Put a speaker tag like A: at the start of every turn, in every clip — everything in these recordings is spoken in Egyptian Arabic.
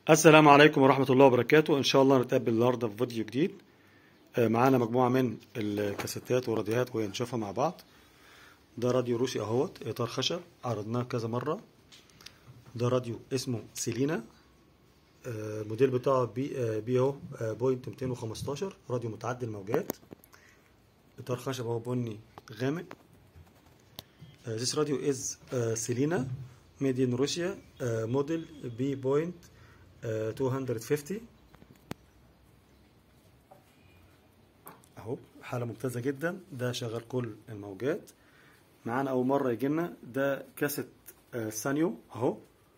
A: السلام عليكم ورحمة الله وبركاته إن شاء الله نتقابل النهاردة في فيديو جديد آه، معانا مجموعة من الكاسيتات والراديوهات ونشوفها مع بعض ده راديو روسي اهوت إطار خشب عرضناه كذا مرة ده راديو اسمه سيلينا آه، الموديل بتاعه بي آه، بي او آه، بوينت 215 راديو متعدي الموجات إطار خشب اهو بني غامق Uh, this radio is uh, Selena, made in Russia, uh, model B point uh, 250 اهو حالة ممتازة جدا ده شغال كل الموجات معانا أول مرة يجي لنا ده كاسيت آه، سانيو اهو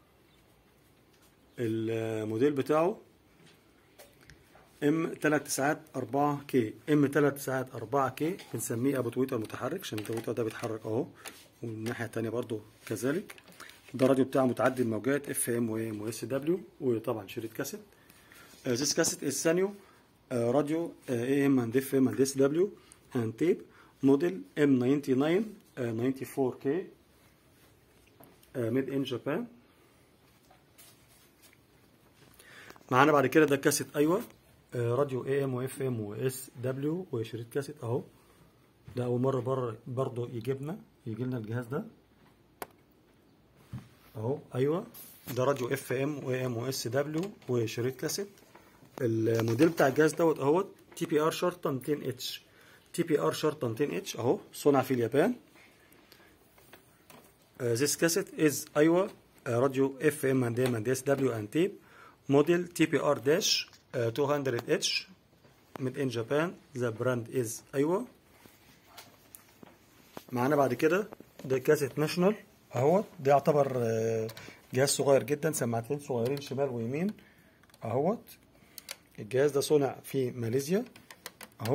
A: الموديل بتاعه ام 3 ساعات 4 كي ام 3 ساعات 4 كي بنسميه ابو تويتر متحرك عشان التويتر ده بيتحرك اهو والناحيه التانيه برضو كذلك ده الراديو بتاعه متعدد الموجات اف ام وام واس دبليو وطبعا شريط كاسيت ذيس كاسيت از سانيو راديو اي ام اند اف ام اند اس دبليو اند تيب موديل ام 99 94 كي ميد ان جابان معانا بعد كده ده كاسيت ايوه آه، راديو اي ام واف ام واس دبليو وشريط كاسيت اهو ده اول مره بره برضه يجيبنا يجي لنا الجهاز ده اهو ايوه ده راديو اف ام واي ام واس دبليو وشريط كاسيت الموديل بتاع الجهاز دوت اهو تي بي ار شرطه 200 اتش تي بي ار شرطه 200 اتش اهو صنع في اليابان Uh, this cassette is Iowa uh, radio FM and M and SW and tape model TPR dash uh, 200H made in Japan the brand is Iowa معانا بعد كده ده كاسيت ناشونال اهوت ده يعتبر آه، جهاز صغير جدا سماعتين صغيرين شمال ويمين اهوت الجهاز ده صنع في ماليزيا اهو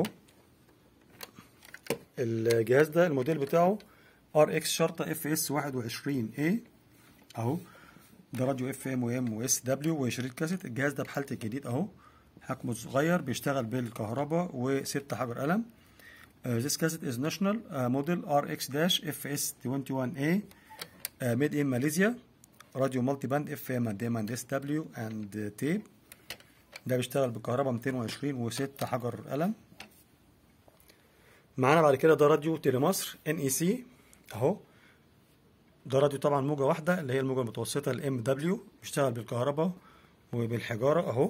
A: الجهاز ده الموديل بتاعه ار اكس شرطه اف اس 21 اي اهو ده راديو اف ام وام واس دبليو وشريط كاسيت الجهاز ده بحالته الجديد اهو حجمه صغير بيشتغل بالكهرباء وست حجر قلم Uh, this cassette is national uh, model RX-FS21A uh, made in Malaysia راديو مالتي باند اف ام اند ام اند اس دبليو اند تيب ده بيشتغل بالكهرباء 220 وست حجر قلم معانا بعد كده ده راديو تيلي مصر ان اي سي اهو ده راديو طبعا موجة واحدة اللي هي الموجة المتوسطة الام دبليو بيشتغل بالكهرباء وبالحجارة اهو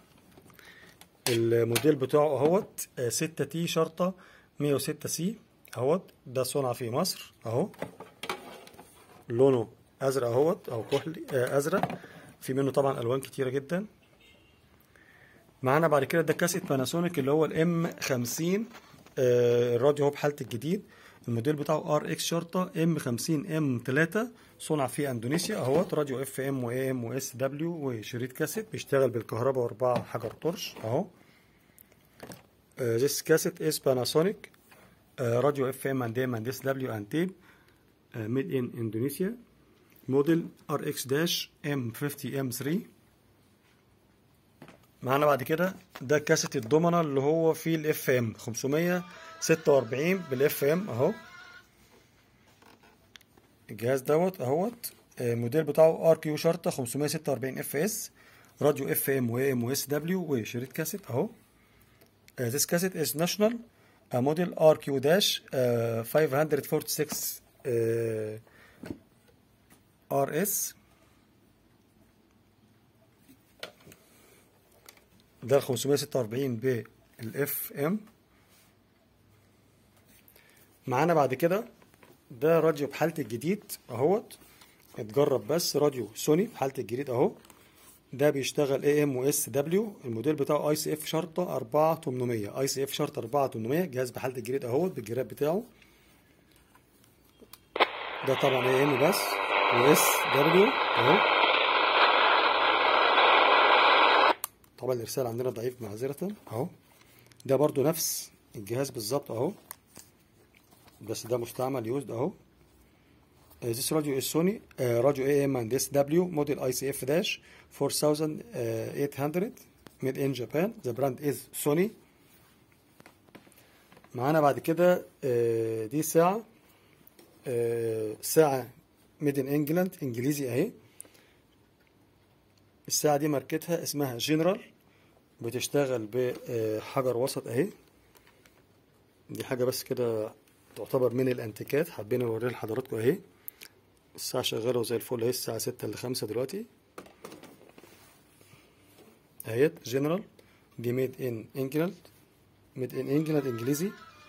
A: الموديل بتاعه اهوت 6 تي شرطة 106 سي اهوت ده صنع في مصر اهو لونه ازرق اهوت او كحلي آه، ازرق في منه طبعا الوان كتيره جدا معانا بعد كده ده كاسيت باناسونيك اللي هو الام 50 آه، الراديو هو بحالته الجديد الموديل بتاعه ار اكس شرطه ام 50 ام 3 صنع في اندونيسيا اهوت راديو اف ام واي ام واس دبليو وشريط كاسيت بيشتغل بالكهرباء واربعه حجر طرش اهو Uh, this cassette is Panasonic uh, radio FM and M and SW and tape uh, made in Indonesia model RX-M50M3 معانا بعد كده ده كاسيت الضمنة اللي هو فيه الاف ام 546 بالاف ام اهو الجهاز دوت اهوت آه، الموديل بتاعه ار كيو شرطة 546 اف اس راديو اف ام و ام واس دبليو وشريط كاسيت اهو Uh, this cassette is national uh, model RQ dash uh, 546 uh, RS ده ال 546 بالاف ام معانا بعد كده ده راديو بحالته الجديد اهوت اتجرب بس راديو سوني بحالته الجديد اهو ده بيشتغل اي ام واس دبليو الموديل بتاعه اي سي اف شرطه 4800 اي سي اف شرطه 4800 جهاز بحاله الجريد اهوت بالجراب بتاعه ده طبعا اي ام بس واس دبليو اهو طبعا الارسال عندنا ضعيف معذره اهو ده برضو نفس الجهاز بالظبط اهو بس ده مستعمل يوزد اهو Uh, this radio is Sony uh, radio AM and SW model ICF dash 4800 made in Japan the brand is Sony معانا بعد كده آه، دي ساعة آه، ساعة ميد ان انجلاند انجليزي اهي الساعة دي ماركتها اسمها جنرال بتشتغل بحجر وسط اهي دي حاجة بس كده تعتبر من الانتيكات حابين نوريها لحضراتكم اهي الساعة شغالة وزي الفل اهي الساعة ستة لخمسة دلوقتي اهيت جنرال دي ميد ان انجلاند ميد ان انجلاند انجليزي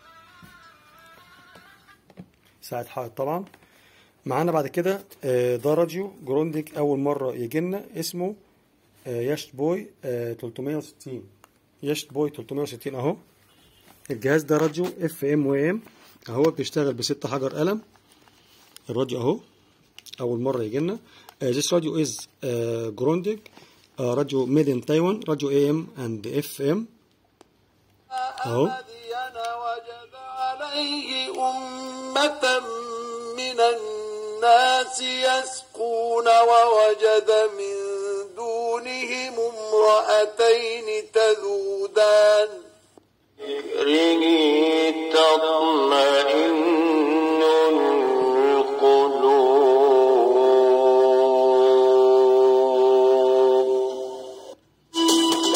A: ساعة حائط طبعا معانا بعد كده آه، ده راديو جرونديك اول مرة يجي لنا اسمه آه، ياشت بوي آه، 360 ياشت بوي 360 اهو الجهاز ده راديو اف ام و ام اهو بيشتغل بست حجر قلم الراديو اهو اول مره يجي لنا this radio is uh, Grundig uh, راديو ميد ان تايوان راديو اي ام اند اف ام اهو
B: مدين وجد عليه أمة من الناس يسقون ووجد من دونهم امرأتين تذودان ذكره تطمئن القلوب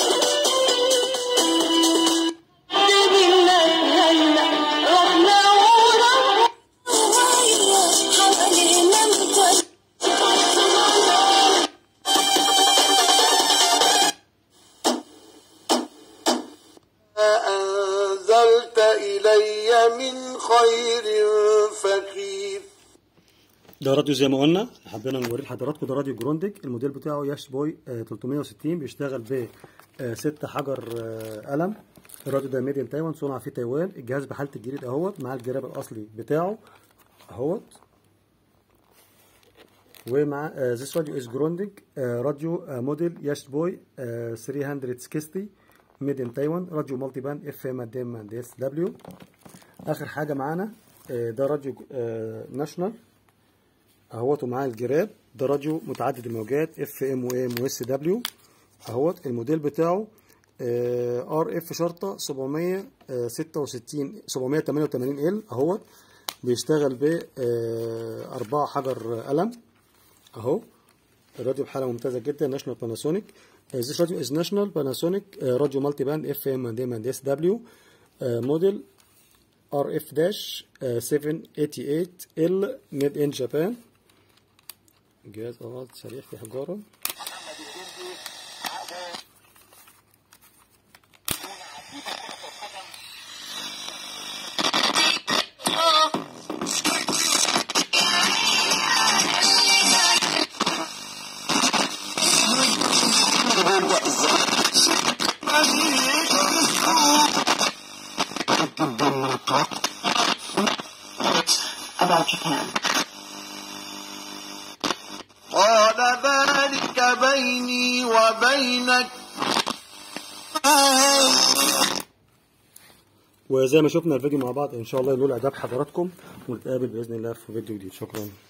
B: ما أنزلت إلي من خير فقير
A: ده راديو زي ما قلنا حبينا نوريه لحضراتكم ده راديو جرونديك الموديل بتاعه ياش بوي آه، 360 بيشتغل ب آه، ست حجر آه، قلم الراديو ده ميد ان تايوان صنع في تايوان الجهاز بحالة الجديد اهوت مع الجراب الاصلي بتاعه اهوت ومع ذيس راديو از جرونديك راديو موديل ياش بوي 360 ميد ان تايوان راديو مالتي باند اف ام ديم اند اس دبليو اخر حاجه معانا آه، ده راديو ناشونال اهوت ومعاه الجراب ده راديو متعدد الموجات اف ام و ام واس دبليو اهوت الموديل بتاعه ار اف شرطه 766 788 ال اهوت بيشتغل ب آه، أربعة حجر قلم اهو الراديو بحاله ممتازه جدا ناشونال باناسونيك ذيس راديو از ناشونال باناسونيك راديو مالتي باند اف ام اند ام اند اس دبليو موديل ار اف داش 788 ال ميد ان جابان جهاز اه سريع في حجاره
C: about Japan.
B: قال ذلك بيني وبينك
A: وزي ما شفنا الفيديو مع بعض ان شاء الله ينول اعجاب حضراتكم ونتقابل باذن الله في فيديو جديد شكرا